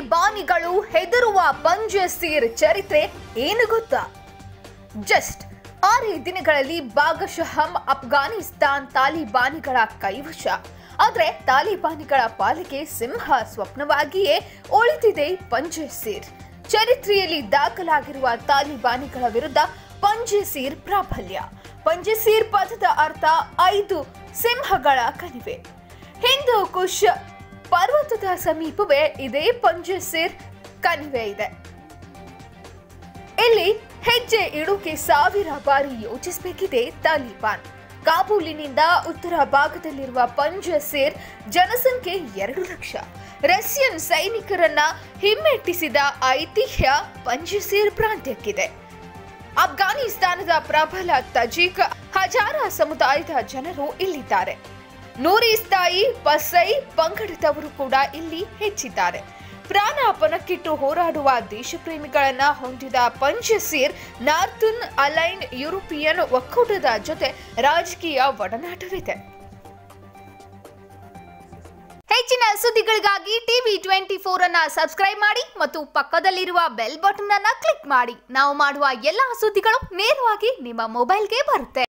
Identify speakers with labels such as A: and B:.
A: ತಾಲಿಬಾನಿಗಳು ಹೆದರುವ ಪಂಜಸೀರ್ ಚರಿತ್ರೆ ಏನು ಗೊತ್ತಾ ಜಸ್ಟ್ ಆರೇ ದಿನಗಳಲ್ಲಿ ಭಾಗಶಃ ಅಫ್ಘಾನಿಸ್ತಾನ್ ತಾಲಿಬಾನಿಗಳ ಕೈವಶ ಆದ್ರೆ ತಾಲಿಬಾನಿಗಳ ಪಾಲಿಗೆ ಸಿಂಹ ಸ್ವಪ್ನವಾಗಿಯೇ ಉಳಿದಿದೆ ಪಂಜಸೀರ್ ಚರಿತ್ರೆಯಲ್ಲಿ ದಾಖಲಾಗಿರುವ ತಾಲಿಬಾನಿಗಳ ವಿರುದ್ಧ ಪಂಜಸೀರ್ ಪ್ರಾಬಲ್ಯ ಪಂಜಸೀರ್ ಪದದ ಅರ್ಥ ಐದು ಸಿಂಹಗಳ ಕಣಿವೆ ಹಿಂದೂ ಕುಶ್ ಪರ್ವತದ ಸಮೀಪವೇ ಇದೇ ಪಂಜಸೀರ್ ಕಣಿವೆ ಇದೆ ಇಲ್ಲಿ ಹೆಜ್ಜೆ ಇಡುಗೆ ಸಾವಿರ ಬಾರಿ ಯೋಚಿಸಬೇಕಿದೆ ತಾಲಿಬಾನ್ ಕಾಬೂಲಿನಿಂದ ಉತ್ತರ ಭಾಗದಲ್ಲಿರುವ ಪಂಜಸೇರ್ ಜನಸಂಖ್ಯೆ ಎರಡು ಲಕ್ಷ ರಷ್ಯನ್ ಸೈನಿಕರನ್ನ ಹಿಮ್ಮೆಟ್ಟಿಸಿದ ಐತಿಹ್ಯ ಪಂಜಸೇರ್ ಪ್ರಾಂತ್ಯಕ್ಕಿದೆ ಅಫ್ಘಾನಿಸ್ತಾನದ ಪ್ರಬಲ ತಜೀಕ್ ಹಜಾರ ಸಮುದಾಯದ ಜನರು ಇಲ್ಲಿದ್ದಾರೆ ನೂರಿಸ್ತಾಯಿ ಪಸೈ ಪಂಗಡದವರು ಕೂಡ ಇಲ್ಲಿ ಹೆಚ್ಚಿದ್ದಾರೆ ಪ್ರಾಣ ಪಣಕ್ಕಿಟ್ಟು ಹೋರಾಡುವ ದೇಶಪ್ರೇಮಿಗಳನ್ನ ಹೊಂದಿದ ಪಂಚಸೀರ್ ನಾರ್ಥನ್ ಅಲೈನ್ ಯುರೋಪಿಯನ್ ಒಕ್ಕೂಟದ ಜೊತೆ ರಾಜಕೀಯ ಒಡನಾಟವಿದೆ ಹೆಚ್ಚಿನ ಸುದ್ದಿಗಳಿಗಾಗಿ ಟಿವಿ ಟ್ವೆಂಟಿ ಫೋರ್ ಅನ್ನ ಸಬ್ಸ್ಕ್ರೈಬ್ ಮಾಡಿ ಮತ್ತು ಪಕ್ಕದಲ್ಲಿರುವ ಬೆಲ್ ಬಟನ್ ಅನ್ನ ಕ್ಲಿಕ್ ಮಾಡಿ ನಾವು ಮಾಡುವ ಎಲ್ಲಾ ಸುದ್ದಿಗಳು ನೇರವಾಗಿ ನಿಮ್ಮ ಮೊಬೈಲ್ಗೆ ಬರುತ್ತೆ